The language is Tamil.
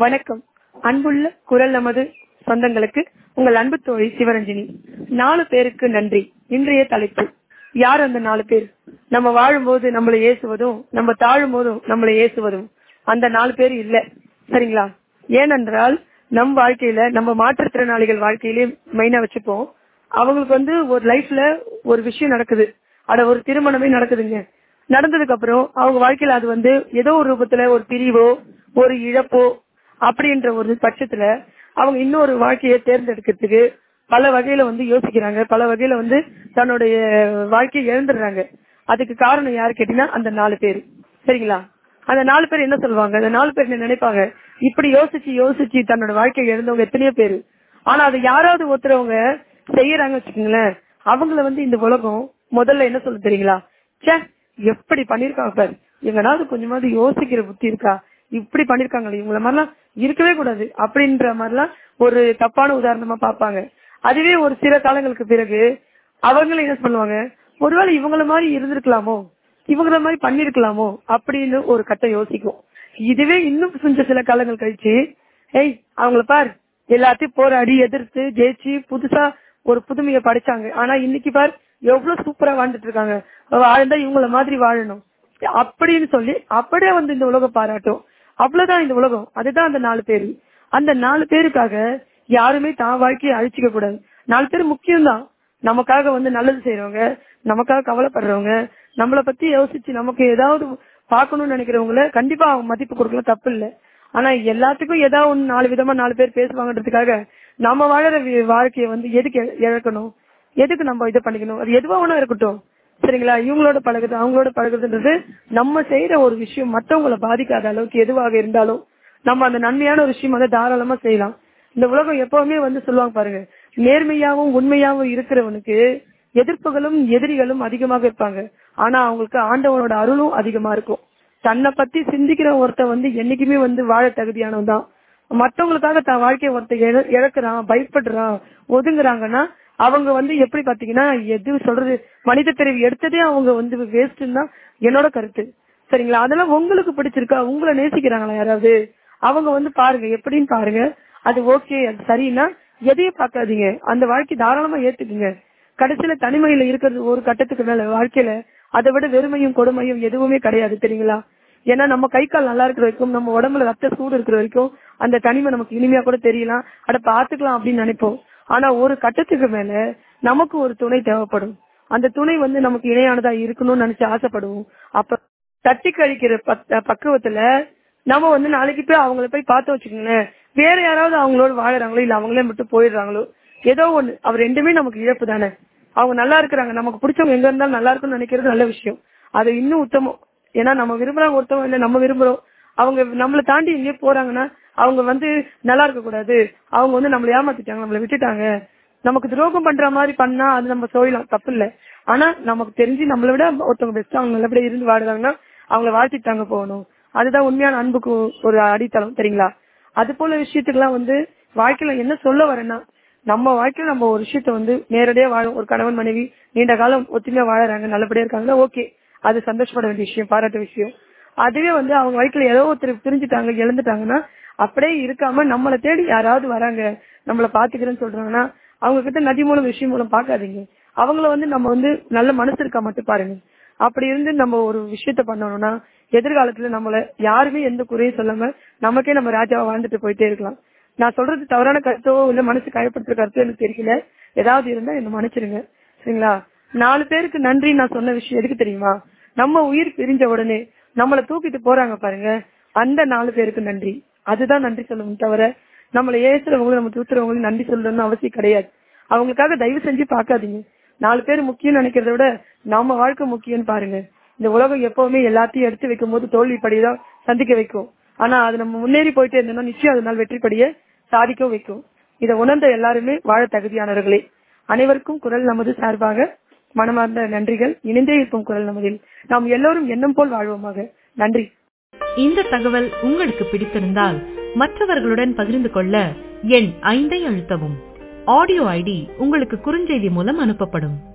வணக்கம் அன்புள்ள குரல் நமது சொந்தங்களுக்கு உங்கள் அன்பு தோழி சிவரஞ்சனி நாலு பேருக்கு நன்றி இன்றைய தலைப்பு யார் அந்த நாலு பேர் நம்ம வாழும்போது நம்மளை ஏசுவதும் நம்ம தாழும் போதும் நம்மளை ஏசுவதும் அந்த நாலு பேர் இல்ல சரிங்களா ஏனென்றால் நம் வாழ்க்கையில நம்ம மாற்றுத்திறனாளிகள் வாழ்க்கையிலே மெயினா வச்சுப்போம் அவங்களுக்கு வந்து ஒரு லைஃப்ல ஒரு விஷயம் நடக்குது அட ஒரு திருமணமே நடக்குதுங்க நடந்ததுக்கு அப்புறம் அவங்க வாழ்க்கையில அது வந்து ஏதோ ஒரு ரூபத்துல ஒரு பிரிவோ ஒரு இழப்போ அப்படின்ற ஒரு பட்சத்துல அவங்க இன்னொரு வாழ்க்கையை தேர்ந்தெடுக்கிறதுக்கு பல வகையில வந்து யோசிக்கிறாங்க பல வகையில வந்து தன்னுடைய வாழ்க்கையை இழந்துடுறாங்க அதுக்கு காரணம் யாரு கேட்டீங்கன்னா அந்த நாலு பேர் சரிங்களா அந்த நாலு பேர் என்ன சொல்லுவாங்க அந்த நாலு பேர் என்ன நினைப்பாங்க இப்படி யோசிச்சு யோசிச்சு தன்னோட வாழ்க்கையை இழந்தவங்க எத்தனையோ பேரு ஆனா அதை யாராவது ஒருத்தரவங்க செய்யறாங்க வச்சுக்கோங்களேன் அவங்கள வந்து இந்த உலகம் முதல்ல என்ன சொல்ல தெரியுங்களா சே எப்படி பண்ணிருக்காங்க பாரு எங்கனாவது கொஞ்சமாவது யோசிக்கிற புத்தி இருக்கா இப்படி பண்ணிருக்காங்களே இவங்கள மாதிரிலாம் இருக்கவே கூடாது அப்படின்ற மாதிரிலாம் ஒரு தப்பான உதாரணமா பார்ப்பாங்க அதுவே ஒரு சில காலங்களுக்கு பிறகு அவங்களும் என்ன பண்ணுவாங்க ஒருவேளை இவங்கள மாதிரி இருந்திருக்கலாமோ இவங்கள மாதிரி பண்ணிருக்கலாமோ அப்படின்னு ஒரு கட்டம் யோசிக்கும் இதுவே இன்னும் கொஞ்சம் சில காலங்கள் கழிச்சு ஏய் அவங்கள பார் எல்லாத்தையும் போராடி எதிர்த்து ஜெயிச்சு புதுசா ஒரு புதுமையை படிச்சாங்க ஆனா இன்னைக்கு பார் எவ்வளவு சூப்பரா வாழ்ந்துட்டு இருக்காங்க வாழ்ந்தா இவங்கள மாதிரி வாழணும் அப்படின்னு சொல்லி அப்படியே வந்து இந்த உலகம் பாராட்டும் அவ்வளவுதான் இந்த உலகம் அதுதான் அந்த நாலு பேரு அந்த நாலு பேருக்காக யாருமே தான் வாழ்க்கையை அழிச்சுக்க கூடாது நாலு பேர் முக்கியம்தான் நமக்காக வந்து நல்லது செய்யறவங்க நமக்காக கவலைப்படுறவங்க நம்மள பத்தி யோசிச்சு நமக்கு ஏதாவது பார்க்கணும்னு நினைக்கிறவங்கள கண்டிப்பா அவங்க மதிப்பு கொடுக்கலாம் தப்பு இல்ல ஆனா எல்லாத்துக்கும் ஏதாவது ஒண்ணு நாலு விதமா நாலு பேர் பேசுவாங்கன்றதுக்காக நம்ம வாழற வாழ்க்கைய வந்து எதுக்கு இழக்கணும் எதுக்கு நம்ம இதை பண்ணிக்கணும் அது எதுவா வேணா இருக்கட்டும் சரிங்களா இவங்களோட பழகுது அவங்களோட பழகுதுன்றது நம்ம செய்யற ஒரு விஷயம் மத்தவங்கள பாதிக்காத அளவுக்கு எதுவாக இருந்தாலும் நம்ம அந்த நன்மையான ஒரு விஷயம் வந்து தாராளமா செய்யலாம் இந்த உலகம் எப்பவுமே வந்து சொல்லுவாங்க பாருங்க நேர்மையாவும் உண்மையாவும் இருக்கிறவனுக்கு எதிர்ப்புகளும் எதிரிகளும் அதிகமாக இருப்பாங்க ஆனா அவங்களுக்கு ஆண்டவனோட அருளும் அதிகமா இருக்கும் தன்னை பத்தி சிந்திக்கிற ஒருத்த வந்து என்னைக்குமே வந்து வாழ தகுதியானவன் தான் மத்தவங்களுக்காக தான் வாழ்க்கையை ஒருத்த இழக்கிறான் பயப்படுறான் ஒதுங்குறாங்கன்னா அவங்க வந்து எப்படி பாத்தீங்கன்னா எது சொல்றது மனித பிறவி எடுத்ததே அவங்க வந்து வேஸ்ட்னு தான் என்னோட கருத்து சரிங்களா அதெல்லாம் உங்களுக்கு பிடிச்சிருக்கா உங்களை நேசிக்கிறாங்களா யாராவது அவங்க வந்து பாருங்க எப்படின்னு பாருங்க அது ஓகே அது சரின்னா எதையும் பார்க்காதீங்க அந்த வாழ்க்கை தாராளமா ஏத்துக்குங்க கடைசியில தனிமையில இருக்கிறது ஒரு கட்டத்துக்கு மேல வாழ்க்கையில அதை விட வெறுமையும் கொடுமையும் எதுவுமே கிடையாது தெரியுங்களா ஏன்னா நம்ம கை கால் நல்லா இருக்கிற வரைக்கும் நம்ம உடம்புல ரத்த சூடு இருக்கிற வரைக்கும் அந்த தனிமை நமக்கு இனிமையா கூட தெரியலாம் அட பாத்துக்கலாம் அப்படின்னு நினைப்போம் ஆனா ஒரு கட்டத்துக்கு மேல நமக்கு ஒரு துணை தேவைப்படும் அந்த துணை வந்து நமக்கு இணையானதா இருக்கணும்னு நினைச்சு ஆசைப்படுவோம் அப்ப தட்டி கழிக்கிற பக்குவத்துல நம்ம வந்து நாளைக்கு போய் அவங்கள போய் பார்த்து வச்சுக்கோங்களேன் வேற யாராவது அவங்களோட வாழறாங்களோ இல்ல அவங்களே மட்டும் போயிடுறாங்களோ ஏதோ ஒண்ணு அவர் ரெண்டுமே நமக்கு இழப்பு தானே அவங்க நல்லா இருக்கிறாங்க நமக்கு பிடிச்சவங்க எங்க இருந்தாலும் நல்லா இருக்கும்னு நினைக்கிறது நல்ல விஷயம் அது இன்னும் உத்தமம் ஏன்னா நம்ம விரும்புறாங்க ஒருத்தவங்க இல்ல நம்ம விரும்புறோம் அவங்க நம்மளை தாண்டி எங்கேயோ போறாங்கன்னா அவங்க வந்து நல்லா இருக்க கூடாது அவங்க வந்து நம்மள ஏமாத்திட்டாங்க நம்மள விட்டுட்டாங்க நமக்கு துரோகம் பண்ற மாதிரி பண்ணா அது நம்ம சோழலாம் தப்பு இல்ல ஆனா நமக்கு தெரிஞ்சு நம்மளை விட ஒருத்தவங்க பெஸ்ட் அவங்க நல்லபடியா இருந்து வாடுறாங்கன்னா அவங்கள வாழ்த்திட்டாங்க போகணும் அதுதான் உண்மையான அன்புக்கு ஒரு அடித்தளம் சரிங்களா அது போல விஷயத்துக்கெல்லாம் வந்து வாழ்க்கையில என்ன சொல்ல வரேன்னா நம்ம வாழ்க்கையில நம்ம ஒரு விஷயத்த வந்து நேரடியா வாழும் ஒரு கணவன் மனைவி நீண்ட காலம் ஒத்துமையா வாழறாங்க நல்லபடியா இருக்காங்கன்னா ஓகே அது சந்தோஷப்பட வேண்டிய விஷயம் பாராட்ட விஷயம் அதுவே வந்து அவங்க வாழ்க்கையில ஏதோ ஒருத்தர் பிரிஞ்சுட்டாங்க இழந்துட்டாங்கன்னா அப்படியே இருக்காம நம்மளை தேடி யாராவது வராங்க நம்மள பாத்துக்கிறேன்னு சொல்றாங்கன்னா அவங்க கிட்ட நதி மூலம் விஷயம் மூலம் பாக்காதீங்க அவங்கள வந்து நம்ம வந்து நல்ல மனசு இருக்கா மட்டும் பாருங்க அப்படி இருந்து நம்ம ஒரு விஷயத்த பண்ணணும்னா எதிர்காலத்துல நம்மள யாருமே எந்த குறையும் சொல்லாம நமக்கே நம்ம ராஜாவா வாழ்ந்துட்டு போயிட்டே இருக்கலாம் நான் சொல்றது தவறான கருத்தோ இல்ல மனசு காயப்படுத்துற கருத்தோ எனக்கு தெரியல ஏதாவது இருந்தா என்ன மன்னிச்சிருங்க சரிங்களா நாலு பேருக்கு நன்றி நான் சொன்ன விஷயம் எதுக்கு தெரியுமா நம்ம உயிர் பிரிஞ்ச உடனே நம்மள தூக்கிட்டு போறாங்க பாருங்க அந்த நாலு பேருக்கு நன்றி அதுதான் நன்றி சொல்லணும் தவிர நம்மள ஏசுறவங்களும் நம்ம தூத்துறவங்களும் நன்றி சொல்லணும்னு அவசியம் கிடையாது அவங்களுக்காக தயவு செஞ்சு பாக்காதீங்க நாலு பேர் முக்கியம் நினைக்கிறத விட நம்ம வாழ்க்கை முக்கியம்னு பாருங்க இந்த உலகம் எப்பவுமே எல்லாத்தையும் எடுத்து வைக்கும் போது தோல்வி படிதான் சந்திக்க வைக்கும் ஆனா அது நம்ம முன்னேறி போயிட்டே இருந்தோம்னா நிச்சயம் அதனால் வெற்றி படிய சாதிக்க வைக்கும் இதை உணர்ந்த எல்லாருமே வாழ தகுதியானவர்களே அனைவருக்கும் குரல் நமது சார்பாக மனமார்ந்த நன்றிகள் இணைந்தே இருக்கும் குரல் நமதில் நாம் எல்லோரும் எண்ணம் போல் வாழ்வோமாக நன்றி இந்த தகவல் உங்களுக்கு பிடித்திருந்தால் மற்றவர்களுடன் பகிர்ந்து கொள்ள எண் ஐந்தை அழுத்தவும் ஆடியோ ஐடி உங்களுக்கு குறுஞ்செய்தி மூலம் அனுப்பப்படும்